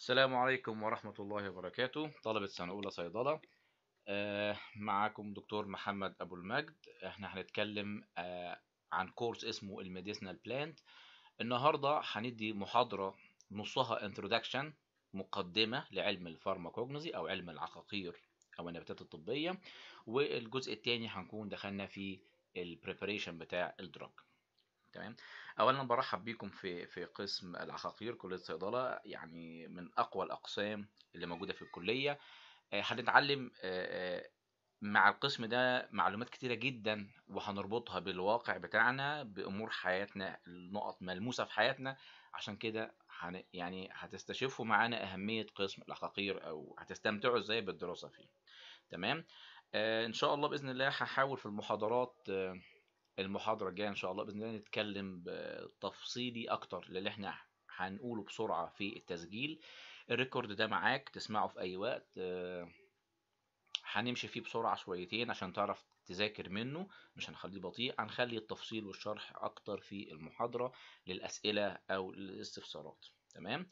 السلام عليكم ورحمة الله وبركاته طلبة سنة أولى صيدلة آه معاكم دكتور محمد أبو المجد احنا هنتكلم آه عن كورس اسمه الميديسنال بلانت النهاردة هندي محاضرة نصها انترودكشن مقدمة لعلم الفارماكوجنوزي أو علم العقاقير أو النباتات الطبية والجزء الثاني هنكون دخلنا في البريباريشن بتاع الدراج تمام اولا برحب بيكم في في قسم العقاقير كليه الصيدله يعني من اقوى الاقسام اللي موجوده في الكليه هنتعلم مع القسم ده معلومات كتيره جدا وهنربطها بالواقع بتاعنا بامور حياتنا النقط ملموسه في حياتنا عشان كده هن يعني هتستشفوا معانا اهميه قسم العقاقير او هتستمتعوا ازاي بالدراسه فيه تمام آه ان شاء الله باذن الله هحاول في المحاضرات آه المحاضرة الجاية إن شاء الله بإذن الله نتكلم بتفصيلي أكتر للي إحنا هنقوله بسرعة في التسجيل الريكورد ده معاك تسمعه في أي وقت هنمشي فيه بسرعة شويتين عشان تعرف تذاكر منه مش هنخليه بطيء هنخلي التفصيل والشرح أكتر في المحاضرة للأسئلة أو للاستفسارات تمام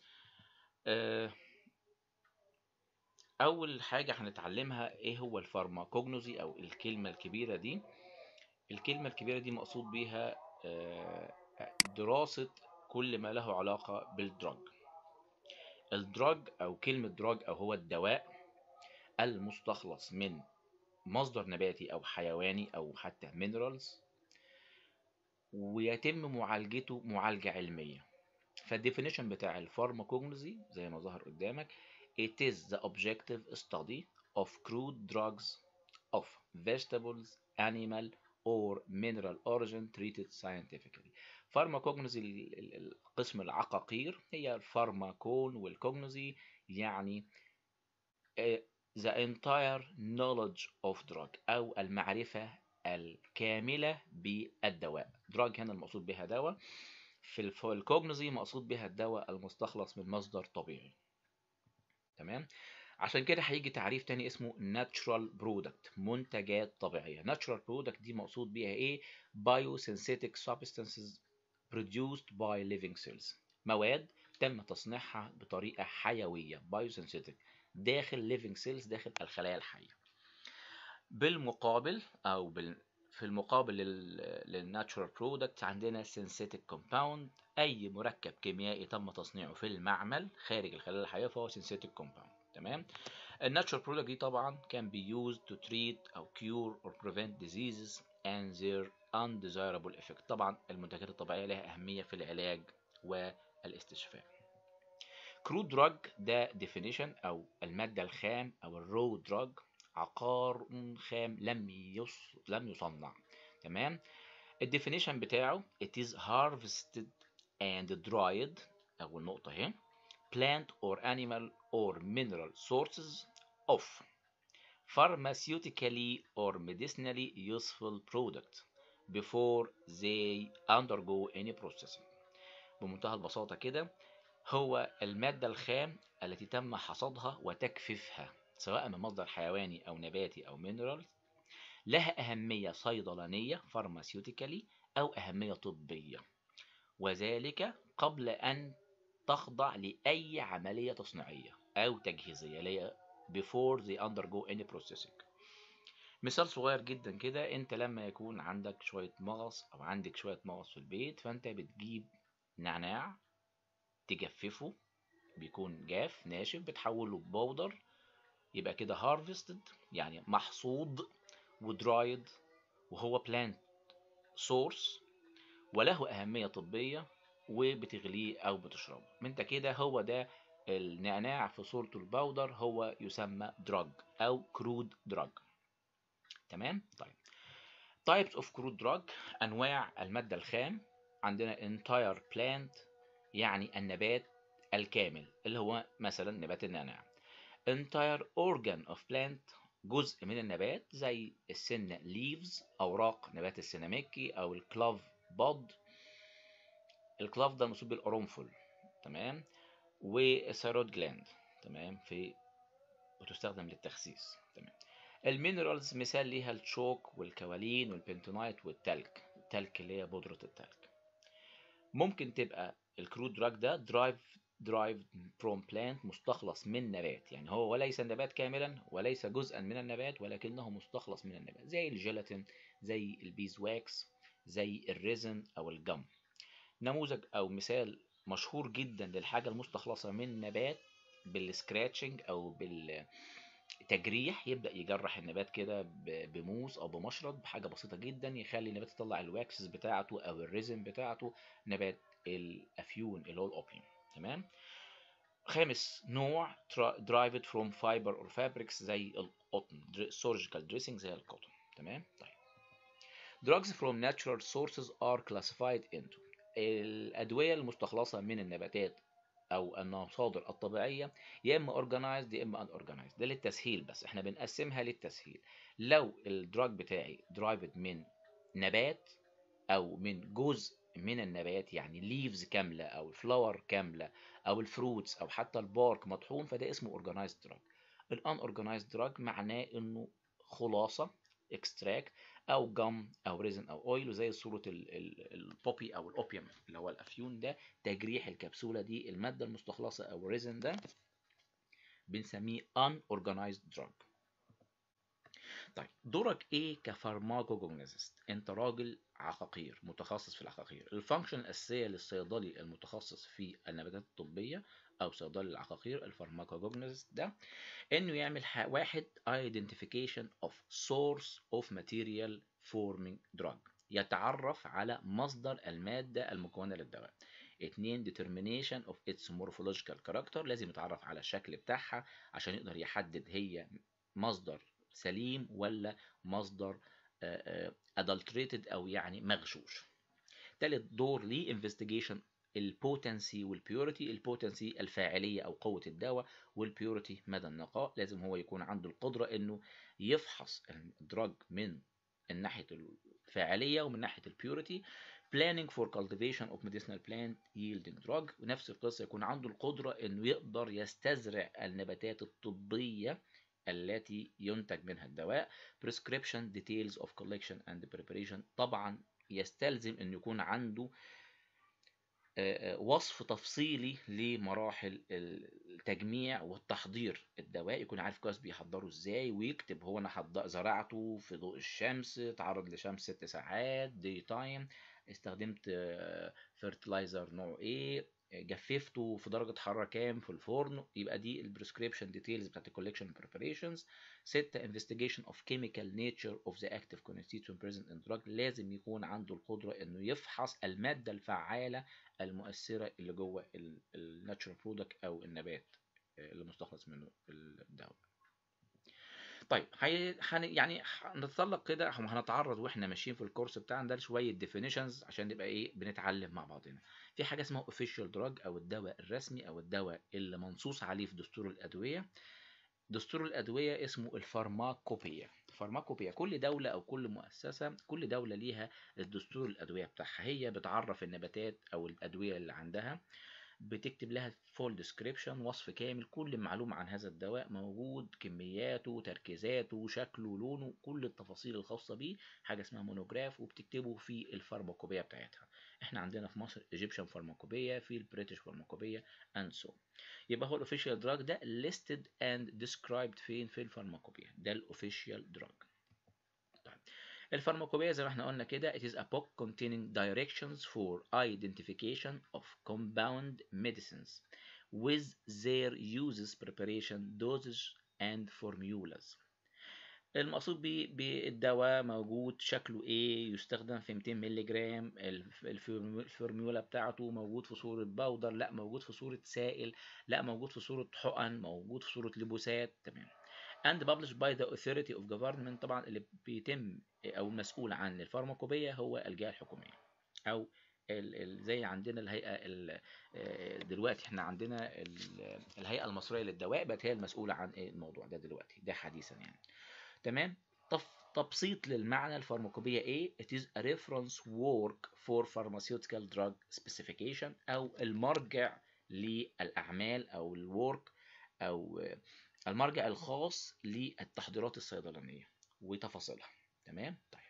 أول حاجة هنتعلمها إيه هو الفارماكوجنوزي أو الكلمة الكبيرة دي الكلمة الكبيرة دي مقصود بيها دراسة كل ما له علاقة بالدراج الدراج أو كلمة دراج أو هو الدواء المستخلص من مصدر نباتي أو حيواني أو حتى مينرالز ويتم معالجته معالجة علمية فالديفينيشن بتاع الفارماكوجنوزي زي ما ظهر قدامك it is the objective study of crude drugs of vegetables, animal or mineral origin treated scientifically. فارماكوجنوزي القسم العقاقير هي الفارماكون والكوجنوزي يعني the entire knowledge of drug أو المعرفة الكاملة بالدواء. drug هنا المقصود بها دواء. في الكوجنوزي مقصود بها الدواء المستخلص من مصدر طبيعي. تمام؟ عشان كده هيجي تعريف تاني اسمه natural product منتجات طبيعية natural product دي مقصود بيها ايه biosynthetic substances produced by living cells مواد تم تصنيعها بطريقة حيوية biosynthetic داخل living cells داخل الخلايا الحية بالمقابل او بال في المقابل للناتشورال برودكت عندنا synthetic compound اي مركب كيميائي تم تصنيعه في المعمل خارج الخلايا الحية فهو synthetic compound تمام الناتشورال برودكت دي طبعا can be used to treat او cure or prevent diseases and their undesirable effect طبعا المنتجات الطبيعيه لها اهميه في العلاج والاستشفاء crude drug ده definition او الماده الخام او الرو دراج عقار خام لم يص... لم يصنع تمام الديفينيشن بتاعه it is harvested and dried اول نقطه اهي plant or animal or mineral sources of pharmaceutically or medicinally useful product before they undergo any processing بمنتهى البساطة كده هو المادة الخام التي تم حصادها وتجفيفها سواء من مصدر حيواني أو نباتي أو mineral لها أهمية صيدلانية pharmaceutically أو أهمية طبية وذلك قبل أن تخضع لأي عملية تصنيعية أو تجهيزية اللي before they undergo any processing مثال صغير جدا كده انت لما يكون عندك شوية مغص او عندك شوية مغص في البيت فانت بتجيب نعناع تجففه بيكون جاف ناشف بتحوله ببودر يبقى كده harvested يعني محصود ودرايد وهو plant source وله أهمية طبية وبتغليه او بتشربه انت كده هو ده النعناع في صورته البودر هو يسمى دراج او كرود دراج تمام طيب types of crude drug انواع الماده الخام عندنا entire plant يعني النبات الكامل اللي هو مثلا نبات النعناع entire organ of plant جزء من النبات زي السن leaves اوراق نبات السيناميكي او الكلوف بود الكلاف ده مصوب بالقرنفل تمام والثيرويد جلاند تمام في وتستخدم للتخسيس تمام المينرالز مثال ليها الشوك والكوالين والبنتونايت والتلك التلك اللي هي بودرة التلك ممكن تبقى الكرود دراج ده درايف derived from plant مستخلص من نبات يعني هو وليس النبات كاملا وليس جزءا من النبات ولكنه مستخلص من النبات زي الجيلاتين زي البيز واكس زي الريزن او الجم نموذج او مثال مشهور جدا للحاجة المستخلصة من نبات بالسكراتشنج او بالتجريح يبدأ يجرح النبات كده بموس او بمشرط بحاجة بسيطة جدا يخلي النبات يطلع الواكسز بتاعته او الريزن بتاعته نبات الافيون اللي هو الاوبيوم تمام خامس نوع derived from fiber or fabrics زي القطن surgical dressing زي القطن تمام طيب drugs from natural sources are classified into الأدوية المستخلصة من النباتات أو المصادر الطبيعية يا إما organized يا إما unorganized ده للتسهيل بس إحنا بنقسمها للتسهيل لو الدراج بتاعي derived من نبات أو من جزء من النبات يعني ليفز كاملة أو الفلاور كاملة أو الفروتس أو حتى البارك مطحون فده اسمه organized drug الان organized drug معناه إنه خلاصة extract او جم او ريزن او اويل وزي صوره البوبي او الاوبيوم اللي هو الافيون ده تجريح الكبسوله دي الماده المستخلصه او الريزن ده بنسميه unorganized drug طيب دورك ايه كفارماكوجونيزست انت راجل عقاقير متخصص في العقاقير الفانكشن الاساسيه للصيدلي المتخصص في النباتات الطبيه او صيدلي العقاقير الفارماكوجونيزست ده انه يعمل واحد identification of source of material forming drug يتعرف على مصدر المادة المكونة للدواء اتنين determination of its morphological character لازم يتعرف على الشكل بتاعها عشان يقدر يحدد هي مصدر سليم ولا مصدر adulterated او يعني مغشوش تالت دور ليه investigation البوتنسي والبيوريتي البوتنسي الفاعلية أو قوة الدواء والبيوريتي مدى النقاء لازم هو يكون عنده القدرة إنه يفحص الدراج من ناحية الفاعلية ومن ناحية البيوريتي planning for cultivation of medicinal plant yielding drug ونفس القصة يكون عنده القدرة إنه يقدر يستزرع النباتات الطبية التي ينتج منها الدواء prescription details of collection and preparation طبعا يستلزم أن يكون عنده وصف تفصيلي لمراحل التجميع والتحضير الدواء يكون عارف كويس بيحضره ازاي ويكتب هو انا زرعته في ضوء الشمس تعرض لشمس ست ساعات دي تايم استخدمت فيرتلايزر نوع ايه جففته في درجة حرارة كام في الفرن يبقى دي البريسكريبشن ديتيلز بتاعت الكولكشن بريباريشنز ستة investigation of chemical nature of the active constituent present in drug لازم يكون عنده القدرة انه يفحص المادة الفعالة المؤثرة اللي جوه الناتشورال برودكت او النبات اللي مستخلص منه الدواء طيب هي حن... يعني هنتطلق كده هنتعرض واحنا ماشيين في الكورس بتاعنا ده لشويه ديفينيشنز عشان نبقى ايه بنتعلم مع بعضنا في حاجه اسمها اوفيشال دراج او الدواء الرسمي او الدواء اللي منصوص عليه في دستور الادويه دستور الادويه اسمه الفارماكوبيا الفارماكوبيا كل دوله او كل مؤسسه كل دوله ليها الدستور الادويه بتاعها هي بتعرف النباتات او الادويه اللي عندها بتكتب لها فول ديسكريبشن وصف كامل كل معلومة عن هذا الدواء موجود كمياته تركيزاته شكله لونه كل التفاصيل الخاصة بيه حاجة اسمها مونوجراف وبتكتبه في الفارماكوبيا بتاعتها احنا عندنا في مصر ايجيبشن فارماكوبيا في البريتش فارماكوبيا اند سو يبقى هو الاوفيشال دراج ده listed and described فين في الفارماكوبيا ده الاوفيشال دراج الفارماكوبيا زي ما احنا قلنا كده it is a book containing directions for identification of compound medicines with their uses preparation dosage and formulas المقصود بالدواء موجود شكله ايه يستخدم في 200 مللي جرام الفورميولا بتاعته موجود في صورة باودر لا موجود في صورة سائل لا موجود في صورة حقن موجود في صورة لبوسات تمام and published by the authority of government طبعا اللي بيتم او المسؤول عن الفارماكوبيا هو الجهه الحكوميه او ال ال زي عندنا الهيئه دلوقتي احنا عندنا الهيئه المصريه للدواء بقت هي المسؤوله عن الموضوع ده دلوقتي ده حديثا يعني تمام تبسيط للمعنى الفارماكوبيا ايه it is a reference work for pharmaceutical drug specification او المرجع للاعمال او الورك او المرجع الخاص للتحضيرات الصيدلانيه وتفاصيلها تمام طيب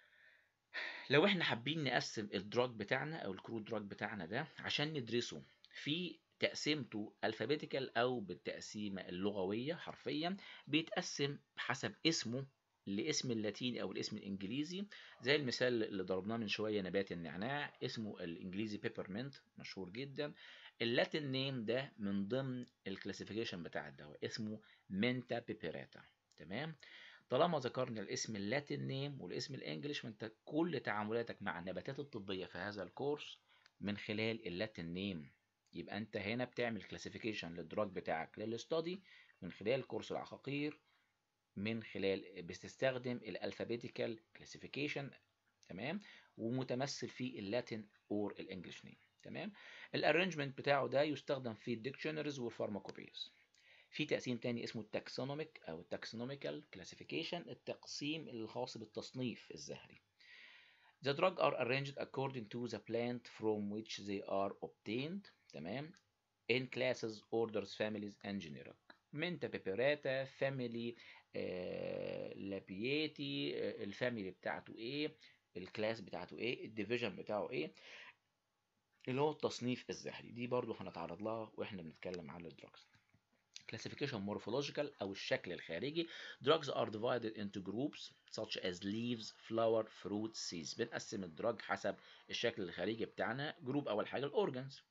لو احنا حابين نقسم الدراج بتاعنا او الكرود دراج بتاعنا ده عشان ندرسه في تقسيمته الفابيتيكال او بالتقسيمه اللغويه حرفيا بيتقسم حسب اسمه لاسم اللاتيني او الاسم الانجليزي زي المثال اللي ضربناه من شويه نبات النعناع اسمه الانجليزي بيبرمنت مشهور جدا اللاتين نيم ده من ضمن الكلاسيفيكيشن بتاع الدواء اسمه منتا بيبيراتا تمام طالما ذكرنا الاسم اللاتين نيم والاسم الانجليش فانت كل تعاملاتك مع النباتات الطبيه في هذا الكورس من خلال اللاتين نيم يبقى انت هنا بتعمل كلاسيفيكيشن للدراج بتاعك للاستادي من خلال كورس العقاقير من خلال بتستخدم الالفابيتيكال كلاسيفيكيشن تمام ومتمثل في اللاتين اور الانجليش نيم تمام الارينجمنت بتاعه ده يستخدم في الديكشنريز والفارماكوبيز في تقسيم تاني اسمه التاكسونوميك او التاكسونوميكال كلاسيفيكيشن التقسيم الخاص بالتصنيف الزهري The drugs are arranged according to the plant from which they are obtained تمام in classes, orders, families and genera منتا بيبيراتا فاميلي لابياتي الفاميلي بتاعته ايه الكلاس بتاعته ايه الديفيجن بتاعه ايه اللي هو التصنيف الزهري دي برضو هنتعرض لها واحنا بنتكلم على الدراجز classification morphological او الشكل الخارجي drugs are divided into groups such as leaves flower fruit seeds بنقسم الدراج حسب الشكل الخارجي بتاعنا جروب اول حاجه الاورجنز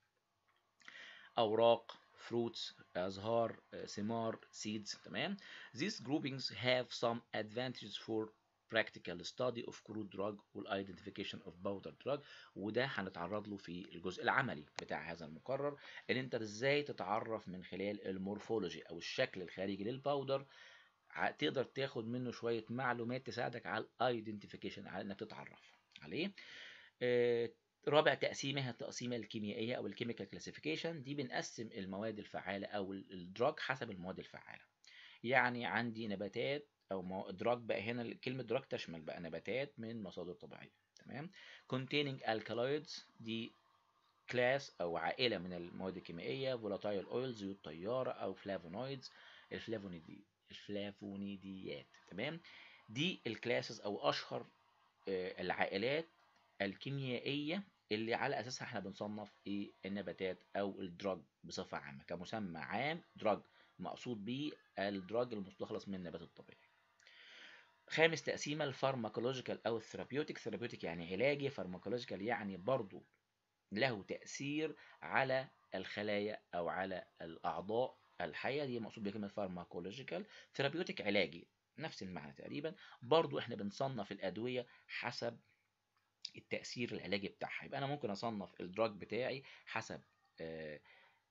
اوراق fruits ازهار ثمار seeds تمام these groupings have some advantages for practical study of crude drug والidentification of powder drug وده هنتعرض له في الجزء العملي بتاع هذا المقرر ان انت ازاي تتعرف من خلال المورفولوجي او الشكل الخارجي للباودر تقدر تاخد منه شويه معلومات تساعدك على الايدنتيفيكيشن على انك تتعرف عليه آه رابع تقسيمه التقسيمه الكيميائيه او الكيميكال كلاسيفيكيشن دي بنقسم المواد الفعاله او الدراج حسب المواد الفعاله يعني عندي نباتات او دراج بقى هنا كلمه دراج تشمل بقى نباتات من مصادر طبيعيه تمام containing alkaloids دي كلاس او عائله من المواد الكيميائيه فولاتايل اويل زيوت طياره او فلافونويدز الفلافونيدي الفلافونيديات تمام دي الكلاسز او اشهر العائلات الكيميائيه اللي على اساسها احنا بنصنف ايه النباتات او الدراج بصفه عامه كمسمى عام دراج مقصود بيه الدراج المستخلص من النبات الطبيعي خامس تقسيمه الفارماكولوجيكال او الثيرابيوتيك ثيرابيوتيك يعني علاجي فارماكولوجيكال يعني برضو له تاثير على الخلايا او على الاعضاء الحيه دي مقصود بكلمه فارماكولوجيكال ثيرابيوتيك علاجي نفس المعنى تقريبا برضو احنا بنصنف الادويه حسب التاثير العلاجي بتاعها يبقى انا ممكن اصنف الدراج بتاعي حسب آه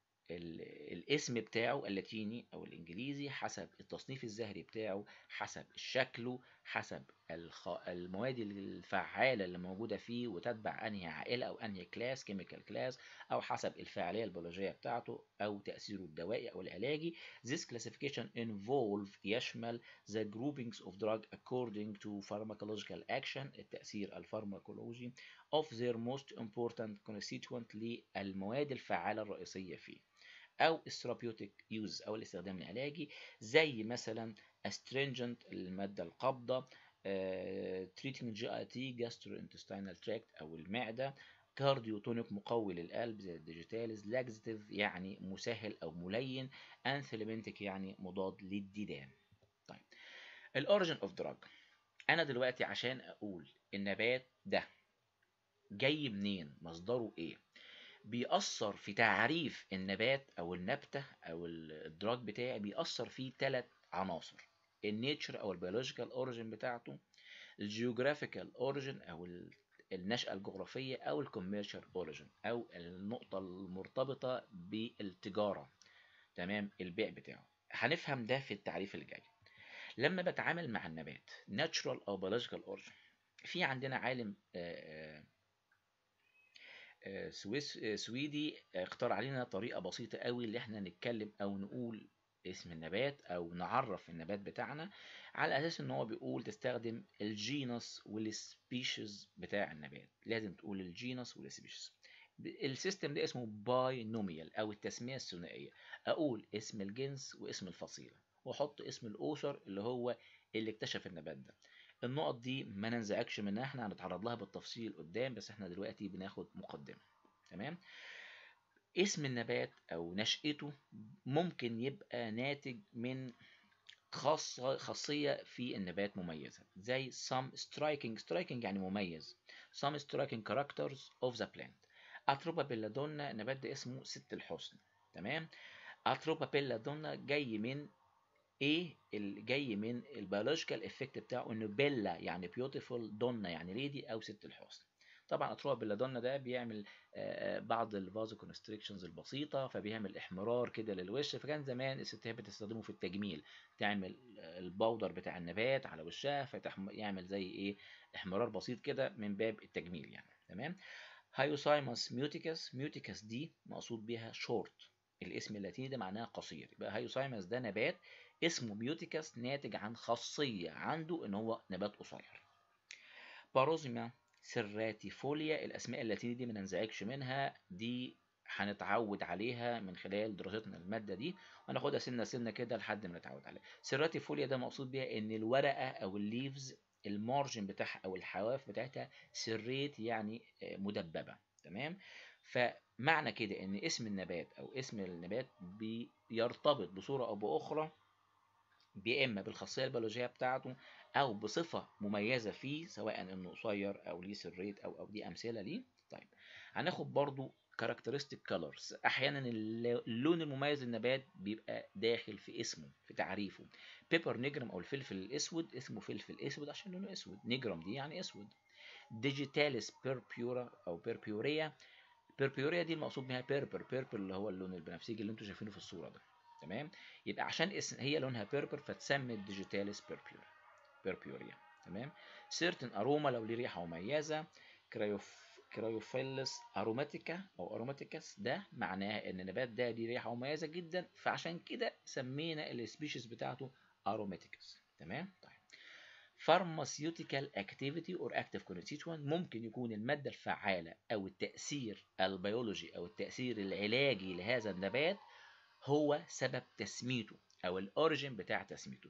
الاسم بتاعه اللاتيني او الانجليزي حسب التصنيف الزهري بتاعه حسب شكله حسب الخ... المواد الفعاله اللي موجوده فيه وتتبع انهي عائله او انهي كلاس كيميكال كلاس او حسب الفاعليه البيولوجيه بتاعته او تاثيره الدوائي او العلاجي this classification involve يشمل the groupings of drug according to pharmacological action التاثير الفارماكولوجي of their most important constituent للمواد الفعاله الرئيسيه فيه او الثيرابيوتيك يوز او الاستخدام العلاجي زي مثلا astringent الماده القابضه treating GIT gastrointestinal tract او المعده كارديوتونيك مقوي للقلب زي الديجيتاليز لاكزيتيف يعني مسهل او ملين انثلمنتك يعني مضاد للديدان طيب الاوريجن اوف دراج انا دلوقتي عشان اقول النبات ده جاي منين مصدره ايه بيأثر في تعريف النبات أو النبتة أو الدراج بتاعي بيأثر فيه ثلاث عناصر النيتشر أو البيولوجيكال أوريجين بتاعته الجيوغرافيكال أوريجين أو النشأة الجغرافية أو الكوميرشال أوريجين أو النقطة المرتبطة بالتجارة تمام البيع بتاعه هنفهم ده في التعريف اللي جاي لما بتعامل مع النبات ناتشرال أو بيولوجيكال أوريجين في عندنا عالم آآ آآ سويس سويدي اختار علينا طريقة بسيطة قوي اللي احنا نتكلم او نقول اسم النبات او نعرف النبات بتاعنا على اساس ان هو بيقول تستخدم الجينس والسبيشيز بتاع النبات لازم تقول الجينس والسبيشيز السيستم ده اسمه باينوميال او التسمية الثنائية اقول اسم الجنس واسم الفصيلة واحط اسم الاوثر اللي هو اللي اكتشف النبات ده النقط دي ما ننزعجش منها احنا هنتعرض لها بالتفصيل قدام بس احنا دلوقتي بناخد مقدمة تمام اسم النبات او نشأته ممكن يبقى ناتج من خاصة خاصية في النبات مميزة زي some striking striking يعني مميز some striking characters of the plant اتروبا بيلادونا النبات ده اسمه ست الحسن تمام اتروبا بيلادونا جاي من ايه اللي جاي من البيولوجيكال افكت بتاعه انه بيلا يعني بيوتيفول دونا يعني ليدي او ست الحسن طبعا اتروبا بيلادونا ده بيعمل بعض الفازو كونستريكشنز البسيطه فبيعمل احمرار كده للوش فكان زمان الستات بتستخدمه في التجميل تعمل البودر بتاع النبات على وشها فيعمل زي ايه احمرار بسيط كده من باب التجميل يعني تمام هايوسايموس ميوتيكس ميوتيكس دي مقصود بيها شورت الاسم اللاتيني ده معناها قصير يبقى هايوسايموس ده نبات اسمه ميوتيكس ناتج عن خاصية عنده ان هو نبات قصير باروزيما سراتيفوليا الاسماء اللاتيني دي ما ننزعجش منها دي هنتعود عليها من خلال دراستنا الماده دي وناخدها سنه سنه كده لحد ما نتعود عليها سراتيفوليا ده مقصود بيها ان الورقه او الليفز المارجن بتاعها او الحواف بتاعتها سريت يعني مدببه تمام فمعنى كده ان اسم النبات او اسم النبات بيرتبط بصوره او باخرى اما بالخاصيه البيولوجيه بتاعته او بصفه مميزه فيه سواء انه قصير او ليه سريت او او دي امثله ليه طيب هناخد برضو كاركترستيك كولرز احيانا اللون المميز للنبات بيبقى داخل في اسمه في تعريفه بيبر نيجرم او الفلفل الاسود اسمه فلفل اسود عشان لونه اسود نيجرم دي يعني اسود ديجيتاليس بيربيورا او بيربيوريا بيربيوريا دي المقصود بها بيربر بيربر اللي هو اللون البنفسجي اللي انتم شايفينه في الصوره ده تمام يبقى عشان اسم هي لونها بيربر فتسمى ديجيتاليس بيربيورا بيربيوريا تمام سيرتن اروما لو ليه ريحه مميزه كرايوف كرايوفيلس اروماتيكا او اروماتيكاس ده معناها ان النبات ده ليه ريحه مميزه جدا فعشان كده سمينا السبيشيز بتاعته اروماتيكاس تمام طيب pharmaceutical activity or active constituent ممكن يكون المادة الفعالة أو التأثير البيولوجي أو التأثير العلاجي لهذا النبات هو سبب تسميته أو الأوريجين بتاع تسميته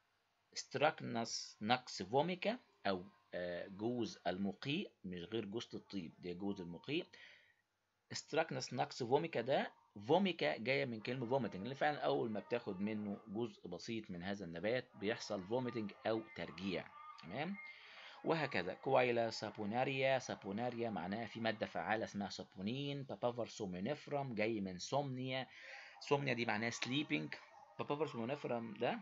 ستراكنس ناكس فوميكا أو جوز المقيء مش غير جوز الطيب ده جوز المقيء ستراكنس ناكس فوميكا ده فوميكا جايه من كلمه فوميتنج اللي فعلا اول ما بتاخد منه جزء بسيط من هذا النبات بيحصل فوميتنج او ترجيع تمام وهكذا كويلا سابوناريا سابوناريا معناها في ماده فعاله اسمها سابونين بابافر سومينيفرم جاي من سومنيا سومنيا دي معناها سليبنج بابافر سومينيفرم ده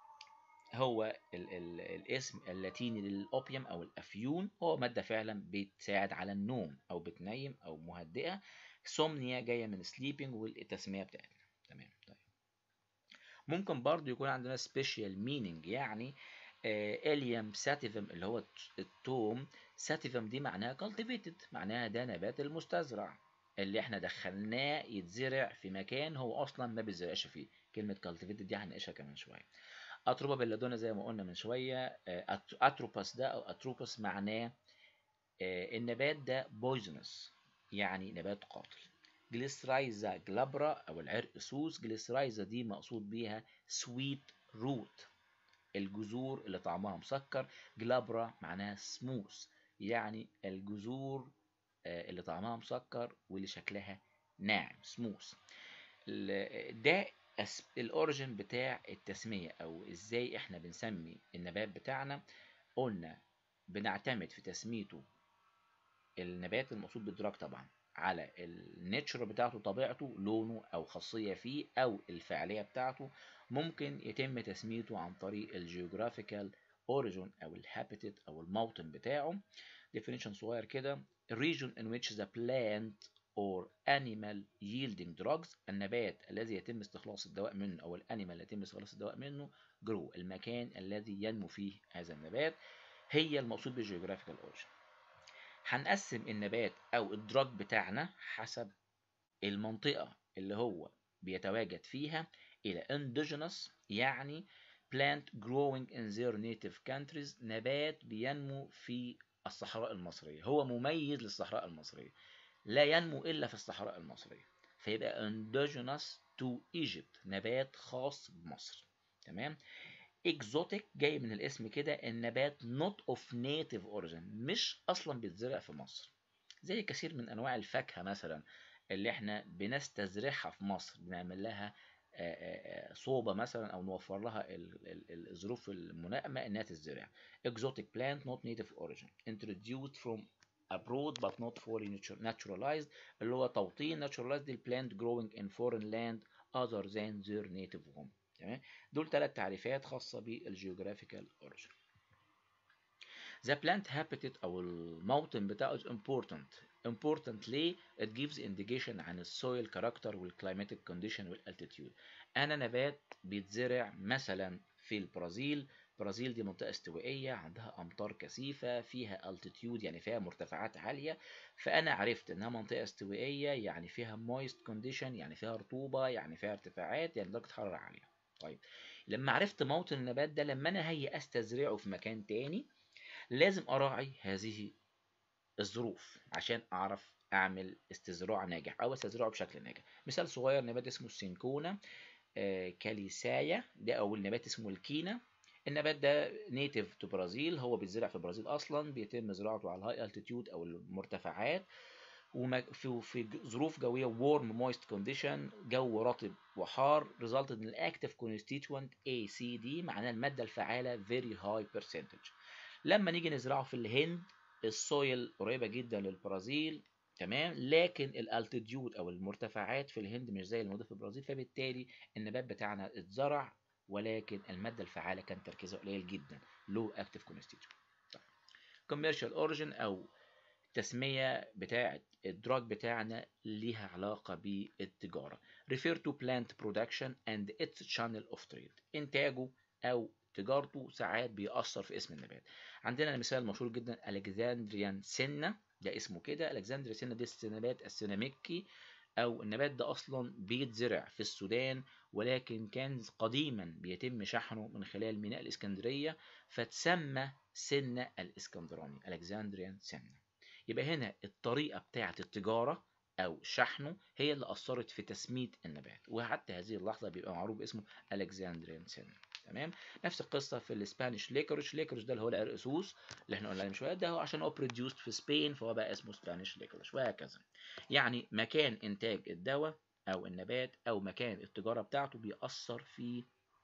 هو ال ال الاسم اللاتيني للأوبيوم أو الأفيون هو مادة فعلا بتساعد على النوم أو بتنيم أو مهدئة سومنيا جاية من سليبنج والتسمية بتاعتنا تمام طيب ممكن برضو يكون عندنا سبيشال مينينج يعني اليوم ساتيفم اللي هو التوم ساتيفم دي معناها كالتيفيتد معناها ده نبات المستزرع اللي احنا دخلناه يتزرع في مكان هو اصلا ما بيتزرعش فيه كلمه كالتيفيتد دي هنناقشها كمان شويه اتروبا بلادونا زي ما قلنا من شويه اتروباس ده او اتروباس معناه النبات ده بويزنس يعني نبات قاتل جليسرايزا جلابرا او العرق سوس جليسرايزا دي مقصود بيها سويت روت الجذور اللي طعمها مسكر جلابرا معناها سموث يعني الجذور اللي طعمها مسكر واللي شكلها ناعم سموث ده الاوريجن بتاع التسمية او ازاي احنا بنسمي النبات بتاعنا قلنا بنعتمد في تسميته النبات المقصود بالدراج طبعا على النيتشر بتاعته طبيعته لونه او خاصية فيه او الفعالية بتاعته ممكن يتم تسميته عن طريق الجيوغرافيكال اوريجون او الهابيتت او الموطن بتاعه definition صغير كده region in which the plant or animal yielding drugs النبات الذي يتم استخلاص الدواء منه أو الأنيمال الذي يتم استخلاص الدواء منه grow المكان الذي ينمو فيه هذا النبات هي المقصود بالجيوغرافيكال اوريجن هنقسم النبات أو الدراج بتاعنا حسب المنطقة اللي هو بيتواجد فيها إلى indigenous يعني plant growing in their native countries نبات بينمو في الصحراء المصرية هو مميز للصحراء المصرية لا ينمو إلا في الصحراء المصرية فيبقى indigenous to Egypt نبات خاص بمصر تمام exotic جاي من الاسم كده النبات not of native origin مش أصلا بيتزرع في مصر زي كثير من أنواع الفاكهة مثلا اللي احنا بنستزرعها في مصر بنعمل لها صوبة مثلا أو نوفر لها الظروف الملائمة إنها تزرع exotic plant not native origin introduced from abroad but not fully naturalized اللي هو توطين naturalized البلانت growing in foreign land other than their native home تمام دول ثلاث تعريفات خاصة بالجيوغرافيكال اوريجين The plant habitat أو الموطن بتاعه is important important ليه it gives indication عن السويل كاركتر والكلايماتيك كونديشن والالتيتيود انا نبات بيتزرع مثلا في البرازيل البرازيل دي منطقة استوائية عندها أمطار كثيفة فيها altitude يعني فيها مرتفعات عالية فأنا عرفت إنها منطقة استوائية يعني فيها moist condition يعني فيها رطوبة يعني فيها ارتفاعات يعني درجة حرارة عالية طيب لما عرفت موطن النبات ده لما أنا هي أستزرعه في مكان تاني لازم أراعي هذه الظروف عشان أعرف أعمل استزراع ناجح أو استزرعه بشكل ناجح مثال صغير نبات اسمه السينكونا آه كاليسايا ده أول نبات اسمه الكينا النبات ده نيتيف تو برازيل هو بيتزرع في البرازيل اصلا بيتم زراعته على الهاي التيتيود او المرتفعات وفي في ظروف جويه warm moist condition جو رطب وحار resulted in active constituent ACD معناه الماده الفعاله very high percentage لما نيجي نزرعه في الهند السويل قريبه جدا للبرازيل تمام لكن الالتيتيود او المرتفعات في الهند مش زي الموجوده في البرازيل فبالتالي النبات بتاعنا اتزرع ولكن المادة الفعالة كان تركيزها قليل جدا low active constituent commercial origin أو التسمية بتاعة الدراج بتاعنا ليها علاقة بالتجارة refer to plant production and its channel of trade إنتاجه أو تجارته ساعات بيأثر في اسم النبات عندنا مثال مشهور جدا ألكسندريان سنة ده اسمه كده ألكسندريا سنة دي النبات السيناميكي أو النبات ده أصلا بيتزرع في السودان ولكن كان قديما بيتم شحنه من خلال ميناء الإسكندرية فتسمى سنة الإسكندراني ألكسندريان سنة يبقى هنا الطريقة بتاعة التجارة أو شحنه هي اللي أثرت في تسمية النبات وحتى هذه اللحظة بيبقى معروف باسمه ألكسندريان سنة تمام نفس القصة في الاسبانيش ليكوريش ليكوريش ده اللي هو العرقسوس اللي احنا قلنا عليه من شوية ده هو عشان هو بروديوسد في سبين فهو بقى اسمه سبانيش ليكوريش وهكذا يعني مكان إنتاج الدواء أو النبات أو مكان التجارة بتاعته بيأثر في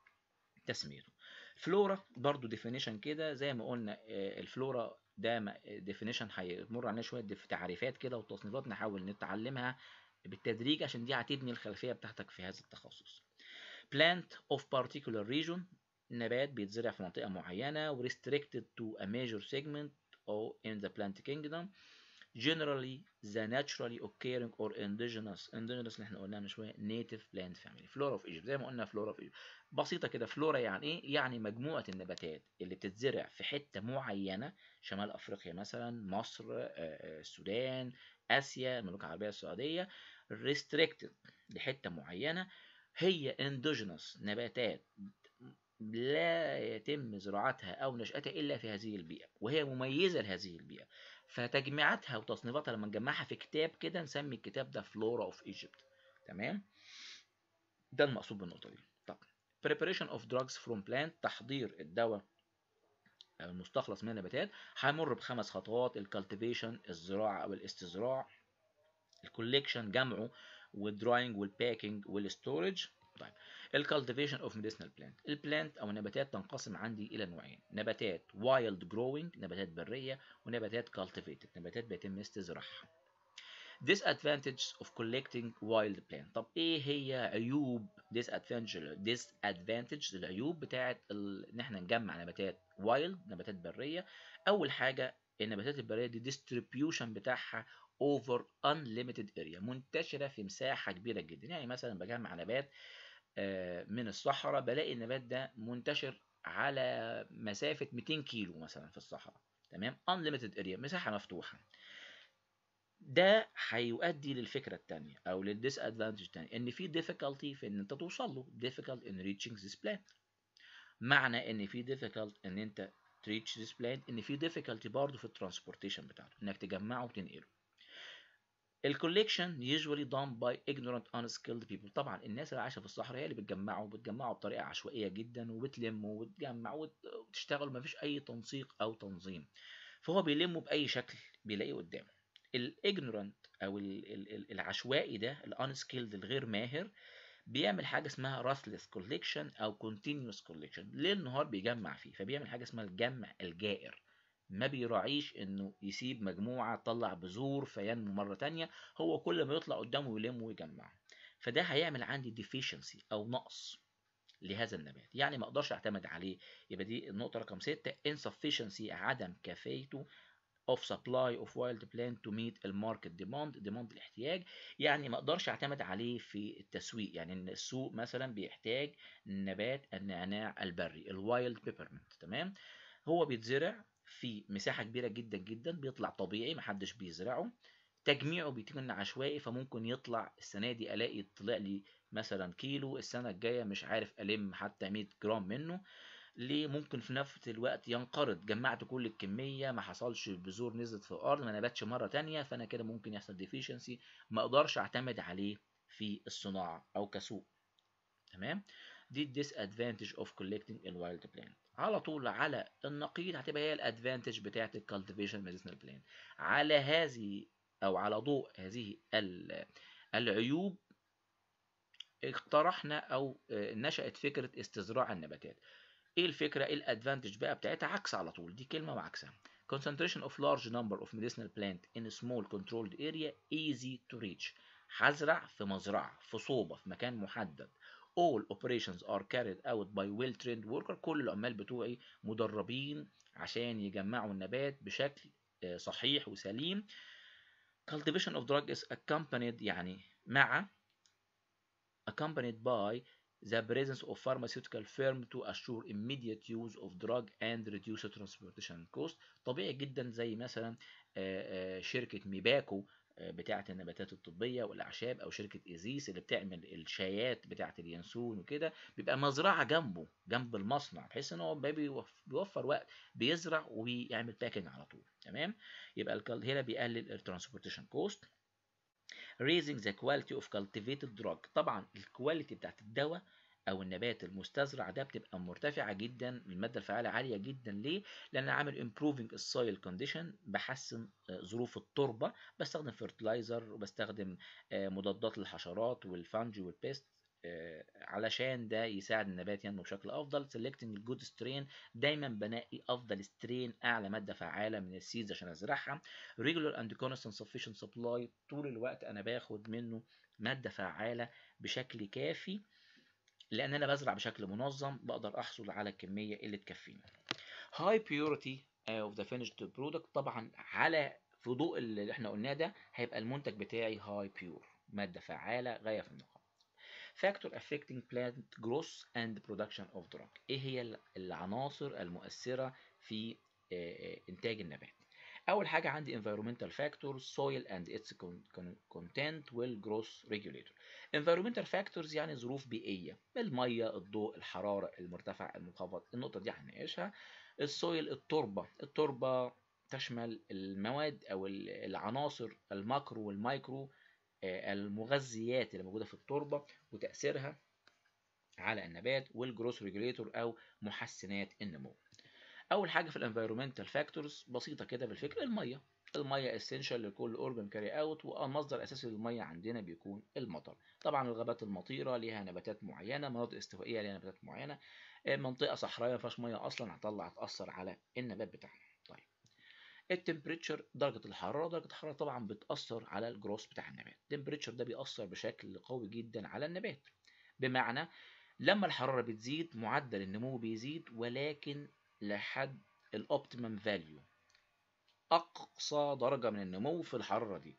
تسميته فلورا برضو ديفينيشن كده زي ما قلنا الفلورا ده ديفينيشن هيمر علينا شويه تعريفات كده وتصنيفات نحاول نتعلمها بالتدريج عشان دي هتبني الخلفيه بتاعتك في هذا التخصص plant of particular region نبات بيتزرع في منطقه معينه و restricted to a major segment or in the plant kingdom generally the naturally occurring or indigenous indigenous اللي احنا قلناها من شويه native plant family flora of Egypt زي ما قلنا flora of Egypt بسيطه كده فلورا يعني ايه يعني مجموعه النباتات اللي بتتزرع في حته معينه شمال افريقيا مثلا مصر السودان اسيا المملكه العربيه السعوديه restricted لحته معينه هي indigenous نباتات لا يتم زراعتها او نشاتها الا في هذه البيئه وهي مميزه لهذه البيئه فتجميعاتها وتصنيفاتها لما نجمعها في كتاب كده نسمي الكتاب ده فلورا اوف ايجيبت تمام ده المقصود بالنقطه دي طب preparation of drugs from plant تحضير الدواء المستخلص من النباتات هيمر بخمس خطوات الكالتيفيشن الزراعه او الاستزراع الكوليكشن جمعه والدراينج والباكينج والستورج طيب الكالتيفيشن اوف ميديسنال بلانت البلانت او النباتات تنقسم عندي الى نوعين نباتات وايلد جروينج نباتات بريه ونباتات كالتيفيتد نباتات بيتم استزراعها disadvantages of collecting wild plant طب ايه هي عيوب disadvantage disadvantage العيوب بتاعه ال... ان احنا نجمع نباتات wild نباتات بريه اول حاجه النباتات البريه دي distribution بتاعها over unlimited area منتشره في مساحه كبيره جدا يعني مثلا بجمع نبات من الصحراء بلاقي النبات ده منتشر على مسافه 200 كيلو مثلا في الصحراء تمام unlimited area مساحه مفتوحه ده هيؤدي للفكره الثانيه او للديس ادفانتج الثانيه ان في difficulty في ان انت توصل له difficult in reaching this plant معنى ان في difficult ان انت reach this plant ان في difficulty برضه في الترانسبورتيشن بتاعته انك تجمعه وتنقله الكوليكشن usually done by ignorant unskilled people طبعا الناس اللي عايشه في الصحراء هي اللي بتجمعه وبتجمعه بطريقه عشوائيه جدا وبتلمه وتجمع وتشتغل مفيش اي تنسيق او تنظيم فهو بيلمه باي شكل بيلاقيه قدامه الاجنورانت او ال ال ال العشوائي ده الانسكيلد الغير ماهر بيعمل حاجه اسمها راسلس كوليكشن او كونتينوس كوليكشن ليل نهار بيجمع فيه فبيعمل حاجه اسمها الجمع الجائر ما بيراعيش انه يسيب مجموعه تطلع بذور فينمو مره تانية هو كل ما يطلع قدامه يلم ويجمع فده هيعمل عندي deficiency او نقص لهذا النبات يعني ما اقدرش اعتمد عليه يبقى دي النقطه رقم 6 insufficiency عدم كفايته of supply of wild plant to meet الماركت demand demand الاحتياج يعني ما اقدرش اعتمد عليه في التسويق يعني ان السوق مثلا بيحتاج نبات النعناع البري الوايلد بيبرمنت تمام هو بيتزرع في مساحة كبيرة جدا جدا بيطلع طبيعي محدش بيزرعه تجميعه بيكون عشوائي فممكن يطلع السنة دي ألاقي طلع لي مثلا كيلو السنة الجاية مش عارف ألم حتى 100 جرام منه ليه ممكن في نفس الوقت ينقرض جمعت كل الكمية ما حصلش بذور نزلت في الأرض ما نباتش مرة تانية فأنا كده ممكن يحصل ديفيشنسي ما أقدرش أعتمد عليه في الصناعة أو كسوق تمام دي disadvantage of collecting in wild plant على طول على النقيض هتبقى هي الادفانتج بتاعت الكالتيفيشن ميديسنال بلان على هذه او على ضوء هذه العيوب اقترحنا او نشأت فكرة استزراع النباتات ايه الفكرة ايه الادفانتج بقى بتاعتها عكس على طول دي كلمة وعكسها concentration of large number of medicinal plant in a small controlled area easy to reach هزرع في مزرعة في صوبة في مكان محدد all operations are carried out by well trained worker كل العمال بتوعي مدربين عشان يجمعوا النبات بشكل صحيح وسليم cultivation of drug is accompanied يعني مع accompanied by the presence of pharmaceutical firm to assure immediate use of drug and reduce transportation cost طبيعي جدا زي مثلا شركة ميباكو بتاعة النباتات الطبية والأعشاب أو شركة إيزيس اللي بتعمل الشايات بتاعة اليانسون وكده بيبقى مزرعة جنبه جنب المصنع بحيث إن هو بيوفر وقت بيزرع ويعمل باكينج على طول تمام يبقى هنا بيقلل الترانسبورتيشن كوست raising the quality of cultivated drug طبعا الكواليتي بتاعت الدواء او النبات المستزرع ده بتبقى مرتفعه جدا الماده الفعاله عاليه جدا ليه لان عامل improving السويل كونديشن بحسن ظروف التربه بستخدم فرتلايزر وبستخدم مضادات للحشرات والفانجي والبيست علشان ده يساعد النبات ينمو بشكل افضل selecting الجود سترين دايما بنقي افضل سترين اعلى ماده فعاله من السيدز عشان ازرعها regular and constant sufficient supply طول الوقت انا باخد منه ماده فعاله بشكل كافي لان انا بزرع بشكل منظم بقدر احصل على الكميه اللي تكفيني high purity of the finished product طبعا على في ضوء اللي احنا قلناه ده هيبقى المنتج بتاعي high pure ماده فعاله غايه في النقاء factor affecting plant growth and production of drug ايه هي العناصر المؤثره في انتاج النبات اول حاجه عندي environmental factors soil and its content والgrowth regulator environmental factors يعني ظروف بيئيه الميه الضوء الحراره المرتفع المنخفض النقطه دي هنناقشها السويل التربه التربه تشمل المواد او العناصر الماكرو والمايكرو المغذيات اللي موجوده في التربه وتاثيرها على النبات والجروس ريجوليتور او محسنات النمو اول حاجه في الانفيرومنتال فاكتورز بسيطه كده بالفكره الميه الميه اسينشال لكل اورجان كاري اوت والمصدر الاساسي للميه عندنا بيكون المطر طبعا الغابات المطيره ليها نباتات معينه مناطق استوائيه ليها نباتات معينه منطقه صحراويه ما فيهاش ميه اصلا هتطلع تاثر على النبات بتاعنا طيب التمبريتشر درجة الحرارة درجة الحرارة طبعا بتأثر على الجروس بتاع النبات التمبريتشر ده بيأثر بشكل قوي جدا على النبات بمعنى لما الحرارة بتزيد معدل النمو بيزيد ولكن لحد الاوبتيمم فاليو اقصى درجه من النمو في الحراره دي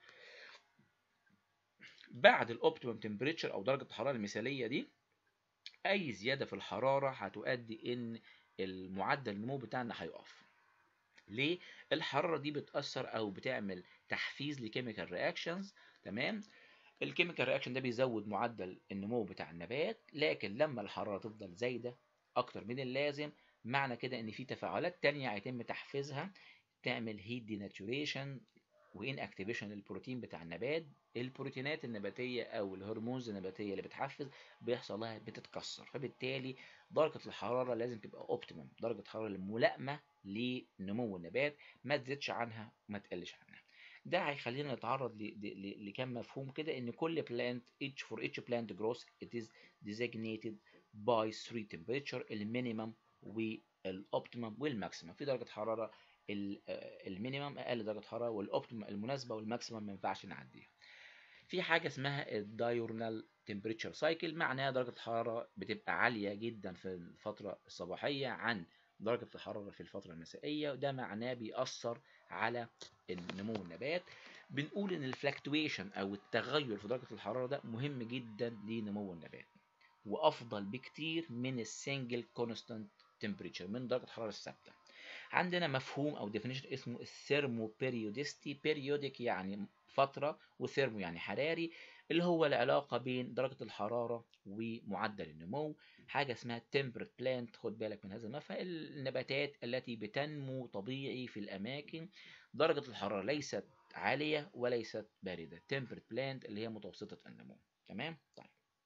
بعد الاوبتيمم تمبريتشر او درجه الحراره المثاليه دي اي زياده في الحراره هتؤدي ان المعدل النمو بتاعنا هيقف ليه الحراره دي بتاثر او بتعمل تحفيز لكيميكال رياكشنز تمام الكيميكال رياكشن ده بيزود معدل النمو بتاع النبات لكن لما الحراره تفضل زايده اكتر من اللازم معنى كده ان في تفاعلات تانية هيتم تحفيزها تعمل هيت ديناتوريشن وان اكتيفيشن للبروتين بتاع النبات البروتينات النباتيه او الهرمونز النباتيه اللي بتحفز بيحصل لها بتتكسر فبالتالي درجه الحراره لازم تبقى اوبتيمم درجه الحراره الملائمه لنمو النبات ما تزيدش عنها وما تقلش عنها ده هيخلينا نتعرض لكم مفهوم كده ان كل plant each for each plant growth it is designated by three temperature المينيمم والاوبتيمم والماكسيمم في درجه حراره المينيمم اقل درجه حراره والاوبتيمم المناسبه والماكسيمم ما ينفعش نعديها في حاجه اسمها الدايورنال تمبريتشر سايكل معناها درجه الحراره بتبقى عاليه جدا في الفتره الصباحيه عن درجه الحراره في الفتره المسائيه وده معناه بيأثر على نمو النبات بنقول ان الفلكتويشن او التغير في درجه الحراره ده مهم جدا لنمو النبات وافضل بكتير من السنجل كونستانت تمبريتشر من درجه الحراره الثابته عندنا مفهوم او ديفينيشن اسمه الثيرمو بيريودستي بيريودك يعني فتره وثيرمو يعني حراري اللي هو العلاقه بين درجه الحراره ومعدل النمو حاجه اسمها تمبرت بلانت خد بالك من هذا المفهوم النباتات التي بتنمو طبيعي في الاماكن درجه الحراره ليست عاليه وليست بارده تمبرت بلانت اللي هي متوسطه النمو تمام طيب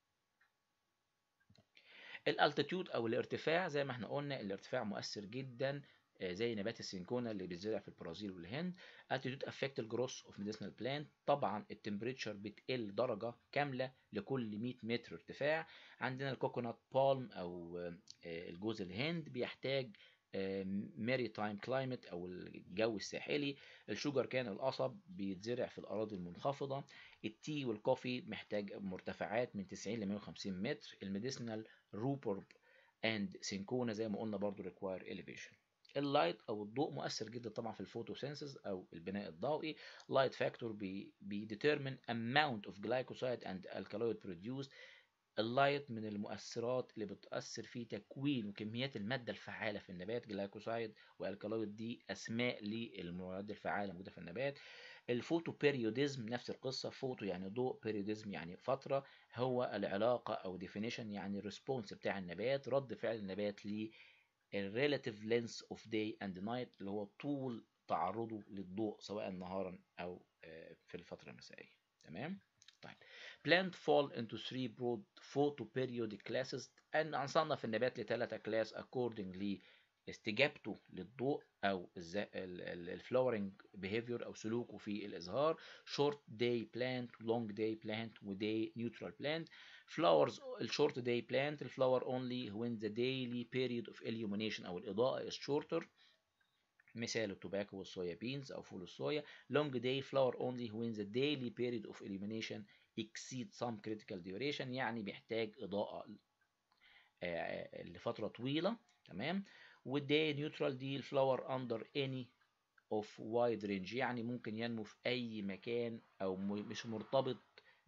الالتيتيود او الارتفاع زي ما احنا قلنا الارتفاع مؤثر جدا زي نبات السينكونا اللي بيتزرع في البرازيل والهند altitude affect الجروس اوف ميديسنال بلانت طبعا التمبريتشر بتقل درجه كامله لكل 100 متر ارتفاع عندنا الكوكونات بالم او الجوز الهند بيحتاج ماري تايم كلايمت او الجو الساحلي الشوجر كان القصب بيتزرع في الاراضي المنخفضه التي والكوفي محتاج مرتفعات من 90 ل 150 متر الميديسنال روبورب اند سينكونا زي ما قلنا برضو ريكواير elevation اللايت او الضوء مؤثر جدا طبعا في الفوتوسينثيز او البناء الضوئي لايت فاكتور بي بيديترمين amount of glycoside and alkaloid produced اللايت من المؤثرات اللي بتأثر في تكوين وكميات المادة الفعالة في النبات جلايكوسايد والكالويد دي أسماء للمواد الفعالة موجودة في النبات الفوتو بيريوديزم نفس القصة فوتو يعني ضوء بيريوديزم يعني فترة هو العلاقة أو ديفينيشن يعني الريسبونس بتاع النبات رد فعل النبات ل relative length of day and night اللي هو طول تعرضه للضوء سواء نهارا أو في الفترة المسائية تمام طيب plant fall into three broad photoperiodic classes أن هنصنف النبات لثلاثة كلاس according لاستجابته للضوء أو الفلورنج behavior أو سلوكه في الإزهار short day plant long day plant و day neutral plant flowers الشورت day plant الفلاور only when the daily period of illumination أو الإضاءة is shorter مثال التوباكو والصويا بينز أو فول الصويا long day flower only when the daily period of illumination exceed some critical duration يعني بيحتاج إضاءة لفترة طويلة تمام والداي نيوترال دي الفلاور under any of wide range يعني ممكن ينمو في أي مكان أو مش مرتبط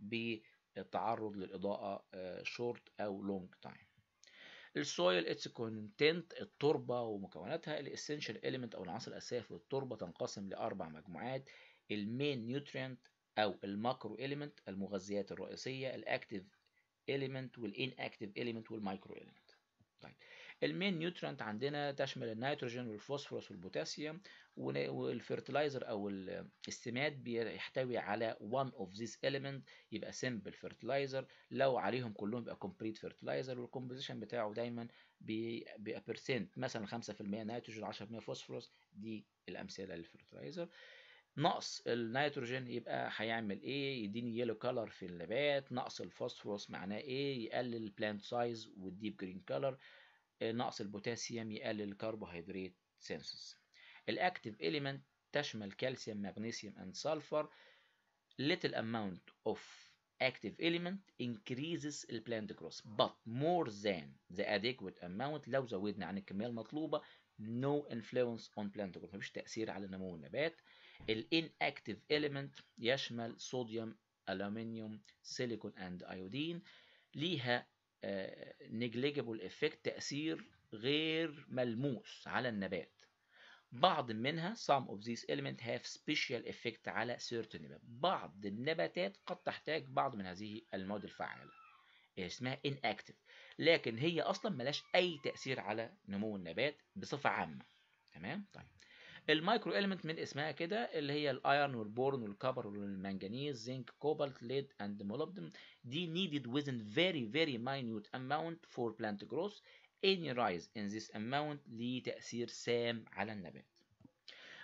بالتعرض للإضاءة short أو long time السويل اتس كونتنت التربه ومكوناتها الاسينشال اليمنت او العناصر الاساسيه في التربه تنقسم لاربع مجموعات المين نيوترينت او الماكرو اليمنت المغذيات الرئيسيه الاكتيف اليمنت والان اكتيف اليمنت والمايكرو اليمنت طيب المين نيوترينت عندنا تشمل النيتروجين والفوسفورس والبوتاسيوم والفيرتلايزر او السماد بيحتوي على one of these element يبقى simple fertilizer لو عليهم كلهم يبقى complete fertilizer والكومبوزيشن بتاعه دايما بيبقى بيرسنت مثلا 5% نيتروجين 10% فوسفورس دي الامثله للفيرتلايزر نقص النيتروجين يبقى هيعمل ايه يديني يلو كلر في النبات نقص الفوسفورس معناه ايه يقلل البلانت سايز والديب جرين كلر نقص البوتاسيوم يقلل الكربوهيدرات سينسز الاكتيف اليمنت تشمل كالسيوم مغنيسيوم and sulfur little amount of active element increases the plant growth but more than the adequate amount لو زودنا عن الكمية المطلوبة no influence on plant growth مفيش تأثير على نمو النبات ال inactive element يشمل صوديوم ألومنيوم سيليكون and iodine ليها negligible effect تأثير غير ملموس على النبات بعض منها some of these elements have special effect على certain نبات بعض النباتات قد تحتاج بعض من هذه المواد الفعالة اسمها inactive لكن هي أصلا ملاش أي تأثير على نمو النبات بصفة عامة تمام طيب المايكرو اليمنت من اسمها كده اللي هي الايرون والبورن والكبر والمنجنيز زنك كوبالت ليد اند مولبدن دي needed within very very minute amount for plant growth any rise in this amount ليه تأثير سام على النبات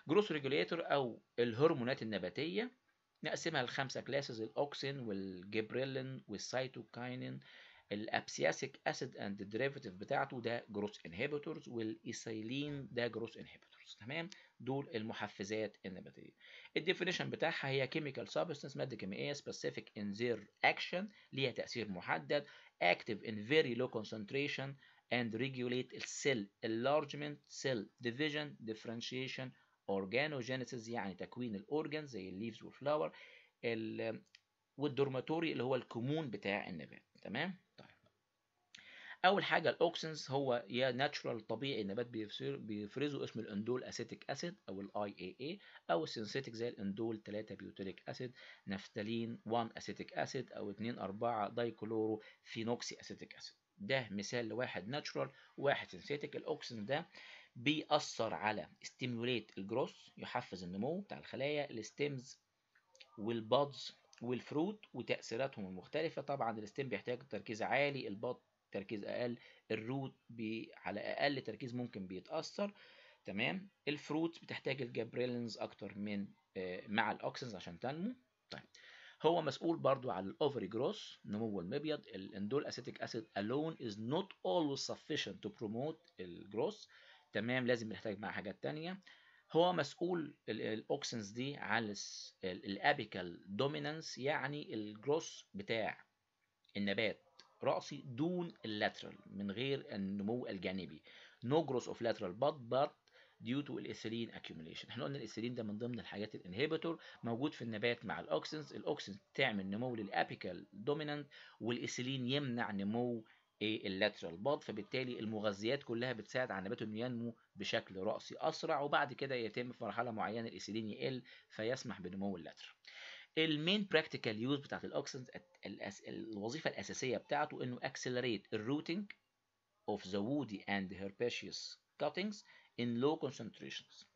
جروس ريجوليتور او الهرمونات النباتيه نقسمها لخمسه كلاسز الاوكسين والجبريلين والسيتوكاينين الابسياسيك اسيد اند الديريفاتيف بتاعته ده جروس انهبيتورز والايثيلين ده جروس انهبيتورز تمام دول المحفزات النباتيه الديفينيشن بتاعها هي chemical substance ماده كيميائيه specific in their action ليها تاثير محدد active in very low concentration and regulate cell enlargement cell division differentiation organogenesis يعني تكوين الاورجان زي الليفز والفلاور والدورماتوري اللي هو الكمون بتاع النبات تمام طيب اول حاجه الاوكسنز هو يا ناتشورال طبيعي النبات بيفرزه اسم الاندول اسيتيك اسيد او الاي اي اي او السينثيتيك زي الاندول 3 بيوتيليك اسيد نفتالين 1 اسيتيك اسيد او 2 4 دايكلورو فينوكسي اسيتيك اسيد ده مثال لواحد ناتشورال وواحد سينثيتيك الاوكسن ده بيأثر على ستيموليت الجروس يحفز النمو بتاع الخلايا الستيمز والبادز والفروت وتأثيراتهم المختلفة طبعا الستيم بيحتاج تركيز عالي الباد تركيز أقل الروت بي على أقل تركيز ممكن بيتأثر تمام الفروت بتحتاج الجابريلينز أكتر من مع الأوكسنز عشان تنمو طيب هو مسؤول برضو على الاوفري جروس نمو المبيض الاندول اسيتيك اسيد alone is not always sufficient to promote الجروس تمام لازم نحتاج معاه حاجات تانية هو مسؤول الاوكسنز دي على الابيكال دومينانس يعني الجروس بتاع النبات رأسي دون اللاترال من غير النمو الجانبي no growth of lateral bud but due to الايثيلين accumulation احنا قلنا الايثيلين ده من ضمن الحاجات الانهبيتور موجود في النبات مع الاوكسنز الاوكسنز تعمل نمو للابيكال دومينانت والايثيلين يمنع نمو اللاترال باد فبالتالي المغذيات كلها بتساعد على النبات انه ينمو بشكل رأسي اسرع وبعد كده يتم في مرحله معينه الايثيلين يقل فيسمح بنمو اللاترال المين براكتيكال يوز بتاعت الاوكسنز الوظيفه الاساسيه بتاعته انه accelerate الروتنج of the woody and herbaceous cuttings in low concentrations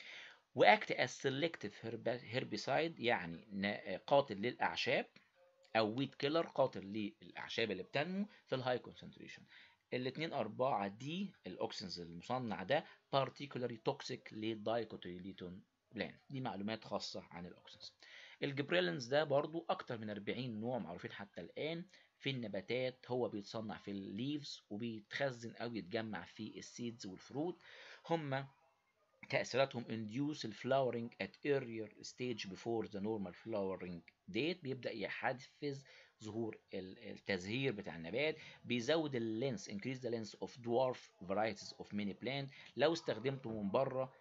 واكت as selective herbicide يعني قاتل للاعشاب او ويت كيلر قاتل للاعشاب اللي بتنمو في الهاي كونسنتريشن الاثنين أربعة دي الأوكسنز المصنع ده particularly toxic للدايكوتيليتون بلان دي معلومات خاصة عن الأوكسنز الجبريلينز ده برضو أكتر من 40 نوع معروفين حتى الآن في النباتات هو بيتصنع في الليفز وبيتخزن أو يتجمع في السيدز والفروت هم تأثيراتهم induce الفلاورنج at earlier stage before the normal flowering date بيبدأ يحفز ظهور التزهير بتاع النبات بيزود اللينس increase the length of dwarf varieties of many plant لو استخدمته من بره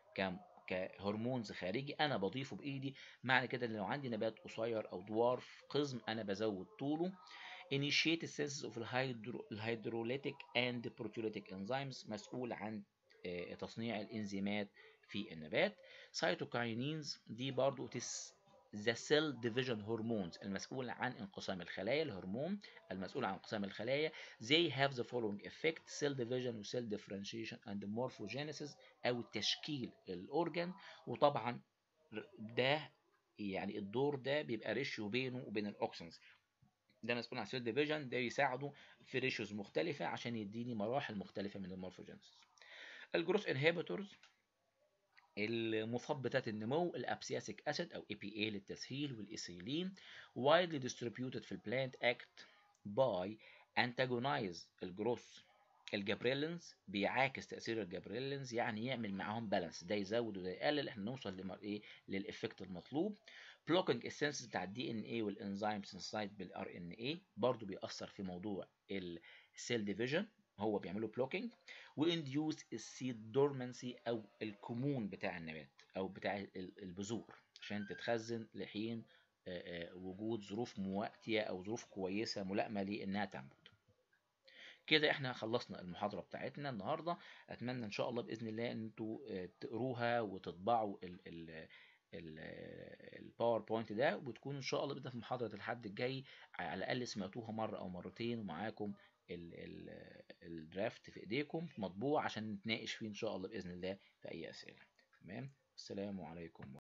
كهرمونز خارجي انا بضيفه بايدي معنى كده ان لو عندي نبات قصير او دوارف قزم انا بزود طوله initiate the synthesis of الهيدروليتيك and proteolytic enzymes مسؤول عن تصنيع الانزيمات في النبات سيتوكاينينز دي برضو تس the cell division hormones المسؤول عن انقسام الخلايا الهرمون المسؤول عن انقسام الخلايا they have the following effect cell division و cell differentiation and morphogenesis او تشكيل الاورجان وطبعا ده يعني الدور ده بيبقى ريشيو بينه وبين الاوكسنز ده مسؤول عن سيل ديفيجن ده يساعده في ريشيوز مختلفة عشان يديني مراحل مختلفة من المورفوجينيسيس الجروس انهبيتورز المثبطات النمو الابسياسيك اسيد او اي بي اي للتسهيل والايثيلين widely distributed في البلانت act by antagonize الجروس الجابريلينز بيعاكس تاثير الجابريلينز يعني يعمل معاهم بالانس ده يزود وده يقلل احنا نوصل لمر ايه للافكت المطلوب بلوكينج السنسز بتاع الدي ان اي والانزيم سنسايد بالار ان اي برضه بيأثر في موضوع السيل ديفيجن هو بيعملوا بلوكينج وانديوس السيد دورمانسي او الكمون بتاع النبات او بتاع البذور عشان تتخزن لحين وجود ظروف مواتية او ظروف كويسة ملائمة لانها تنبت كده احنا خلصنا المحاضرة بتاعتنا النهاردة اتمنى ان شاء الله باذن الله ان انتوا تقروها وتطبعوا ال ال الباوربوينت ده وتكون ان شاء الله بدأ في محاضرة الحد الجاي على الاقل سمعتوها مرة او مرتين ومعاكم الدرافت في ايديكم مطبوع عشان نتناقش فيه ان شاء الله باذن الله في اي اسئله تمام السلام عليكم